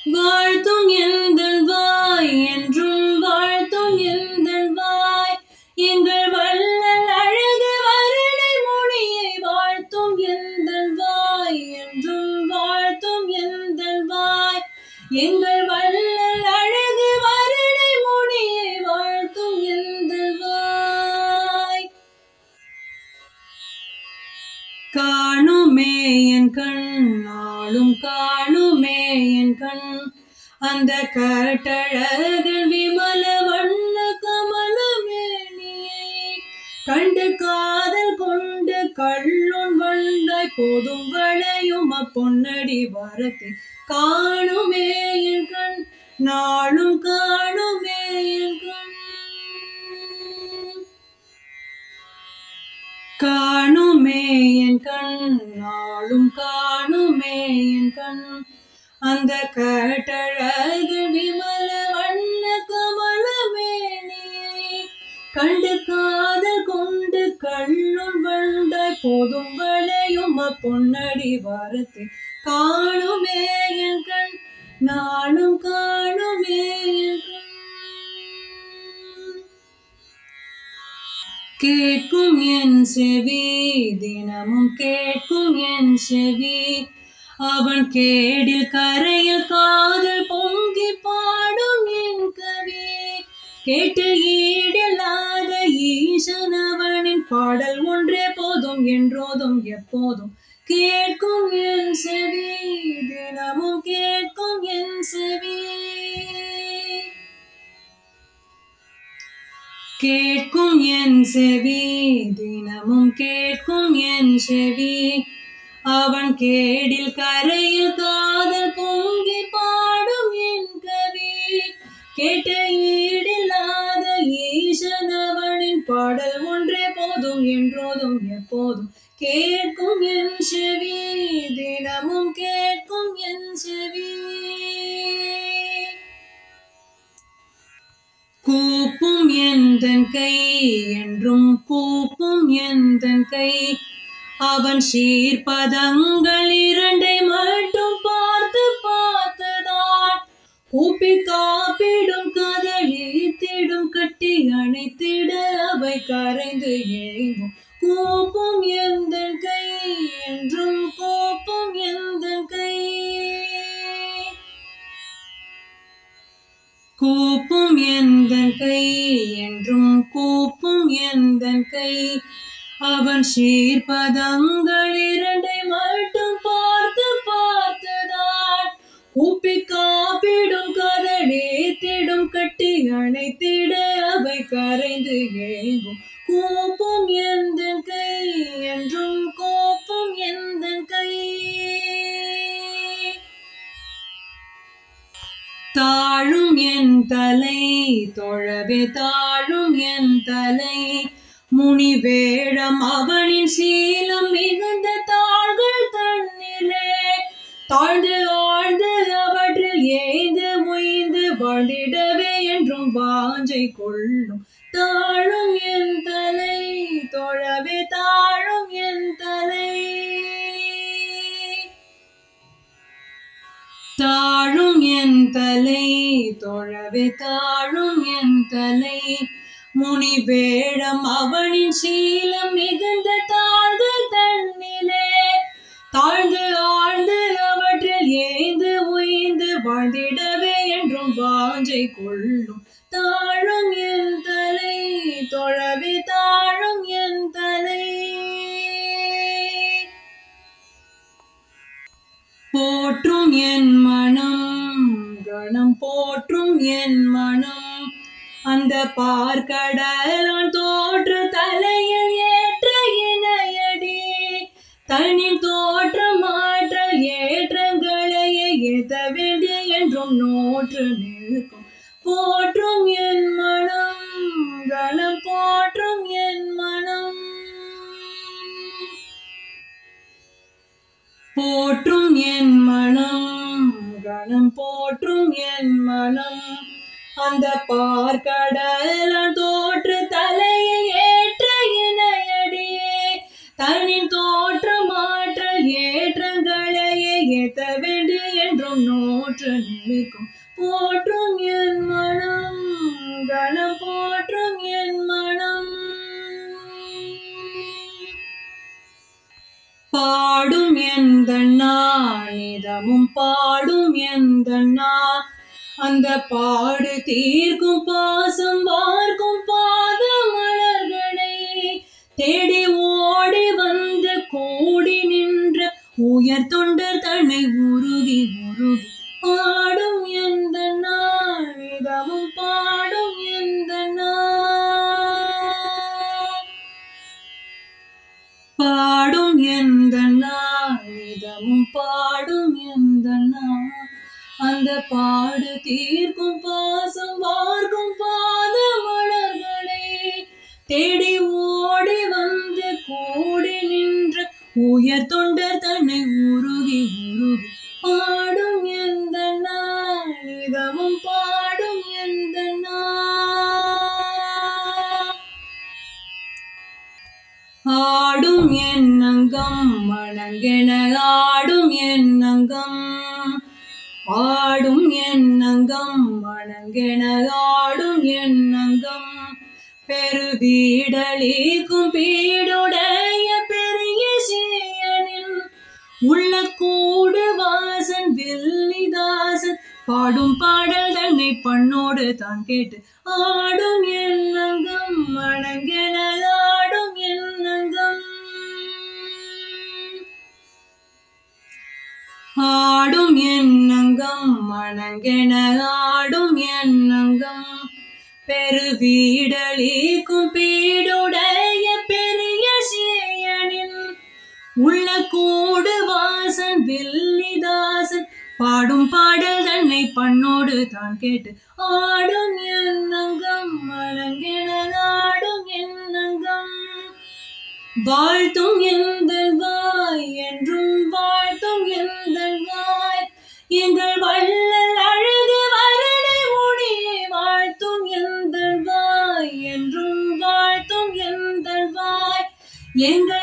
வாழ்த்தும் எந்தன் வாய் என்றும் வாழ்த்தும் எந்தன் வாய் எங்கள் வள்ளல் அழகு வருணை மொழியை வாழ்த்தும் எந்தன் வாய் என்றும் வாழ்த்தும் எந்தன் வாய் எங்கள் வள்ளல் அழகு வருணை மொழியை வாழ்த்தும் எந்தன் வாய் காணுமே என் கண் நாளும் காணுமே என் கண் அந்த கட்டழகன் விமல வண்ண கமலமேனியை கண்டு காதல் கொண்டு கள்ளும் வண்டாய் போதும் வளையும் அப்பொன்னடி வரத்தை காணுமே என் கண் நாளும் காணுமே என் கண் காணுமே என் கண் நாளும் காணுமே என் கண் அந்த கட்டழகு விமல வண்ண கமலமேனியை கண்டு காதல் கொண்டு கள்ளும் வண்டாய் போதும் வளையும் பொன்னடி வாரத்தை காணுமே என் கண் நாளும் காணுமே என் கண் கேட்கும் என் செவி தினமும் கேட்கும் என் செவி அவன் கேடில் கரையில் காதல் பொங்கி பாடும் என் கவி கேட்டு ஈடில்லாத ஈசன் அவனின் பாடல் ஒன்றே போதும் என்றோதும் எப்போதும் கேட்கும் என் செவி தினமும் கேட்கும் என் செவி கேட்கும் என் செவி தினமும் கேட்கும் என் செவி அவன் கேடில் கரையில் காதல் பொங்கி பாடும் என் கவி கேட்ட ஈடில்லாத ஈசன் அவனின் பாடல் ஒன்றே போதும் என்றோதும் எப்போதும் கேட்கும் என் செவி தினமும் கேட்கும் என் செவி கூப்பும் எந்தன் கை என்றும் கூப்பும் எந்தன் கை அவன் சீர்பதங்கள் இரண்டை மட்டும் பார்த்து பார்த்துதான் கூப்பி காப்பிடும் கதழி திடும் கட்டி அணைத்திட அவை கரைந்து ஏங்கும் கூப்பும் எந்தன் கை என்றும் கூப்பும் எந்தன் கை கூப்பும் எந்தன் கை என்றும் கூப்பும் எந்தன் கை அவன் சீர்பதங்கள் இரண்டை மட்டும் பார்த்து பார்த்துதான் கூப்பி காப்பிடும் கதடே திடும் கட்டி அணைத்திட அவை கரைந்து ஏங்கும் கூப்பும் எந்தன் கை என்றும் கூப்பும் எந்தன் கை தாழும் என் தலை தொழவே தாழும் என் தலை முனி வேடம் அவனின் சீலம் மிகுந்த தாள்கள் தன்னிலே தாழ்ந்து ஆழ்ந்து அவற்றில் ஏய்ந்து முய்ந்து வாழ்ந்திடவே என்றும் வாஞ்சை கொள்ளும் தாழும் என் தலை தொழவே தாழும் என் தலை தாழும் என் தலை தொழவே தாழும் என் தலை முனி வேடம் அவனின் சீலம் மிகுந்த தாழ்கள் தன்னிலே தாழ்ந்து ஆழ்ந்து அவற்றில் ஏந்து உய்ந்து வாழ்ந்திடவே என்றும் வாஞ்சை கொள்ளும் தாழும் என் தலை தொழவே தாழும் என் தலை போற்றும் என் மனம் கணம் போற்றும் என் மனம் அந்த பார்க்கடலான் தோற்று தலையில் ஏற்ற இணையடி தனி தோற்ற மாற்றல் ஏற்றங்களையே ஏத்த வேண்டிய என்றும் நோற்று நிற்கும் போற்றும் என் மனம் கணம் போற்றும் என் மனம் போற்றும் என் மனம் கணம் போற்றும் என் மனம் அந்த பார்க்கடலான் தோற்று தலையை ஏற்ற இணையடியே தனி தோற்ற மாற்றல் ஏற்றங்களையே ஏத்த வேண்டு என்றும் நோற்று போற்ற நிற்கும் போற்றும் என் மனம் கணம் போற்றும் என் மனம் பாடும் எந்த நிதமும் பாடும் எந்த அந்த பாடு தீர்க்கும் பாசம் பார்க்கும் பாத மலர்களை தேடி ஓடி வந்து கூடி நின்ற உயர் தொண்டர் தன்னை உருகி உருகி பாடும் எந்த நிதமும் பாடும் எந்த பாடும் எந்த நிதமும் பாடும் எந்த அந்த பாடு தீர்க்கும் பாசம் பார்க்கும் பாத மலர்களை தேடி ஓடி வந்து கூடி நின்ற உயர் தொண்டர் தன்னை உருகி உருகி பாடும் எந்த நிதமும் பாடும் எந்த ஆடும் எண்ணங்கம் வணங்கென ஆடும் எண்ணங்கம் ஆடும் எண்ணங்கம் வணங்கென ஆடும் எண்ணங்கம் பெருவீடலிக்கும் பீடுடைய பெரிய சீயனின் உள்ள கூடு வாசன் வில்லிதாசன் பாடும் பாடல் தன்னை பண்ணோடு தான் கேட்டு ஆடும் எண்ணங்கம் வணங்கென ஆடும் எண்ணங்கம் ஆடும் எண்ணங்கம் மணங்கென ஆடும் எண்ணங்கம் பெருவீடலிக்கும் பீடுடைய பெரிய சேயனின் உள்ள கூடு வாசன் வில்லிதாசன் பாடும் பாடல் தன்னை பண்ணோடு தான் கேட்டு ஆடும் எண்ணங்கம் மணங்கென ஆடும் எண்ணங்கம் வாழ்த்தும் எந்த வாய் என்றும் வாழ்த்தும் எந்த வாய் எங்கள் வள்ளல் அழகு வரலை முடியே வாழ்த்தும் எந்த வாய் என்றும் வாழ்த்தும் எந்த வாய் எங்கள்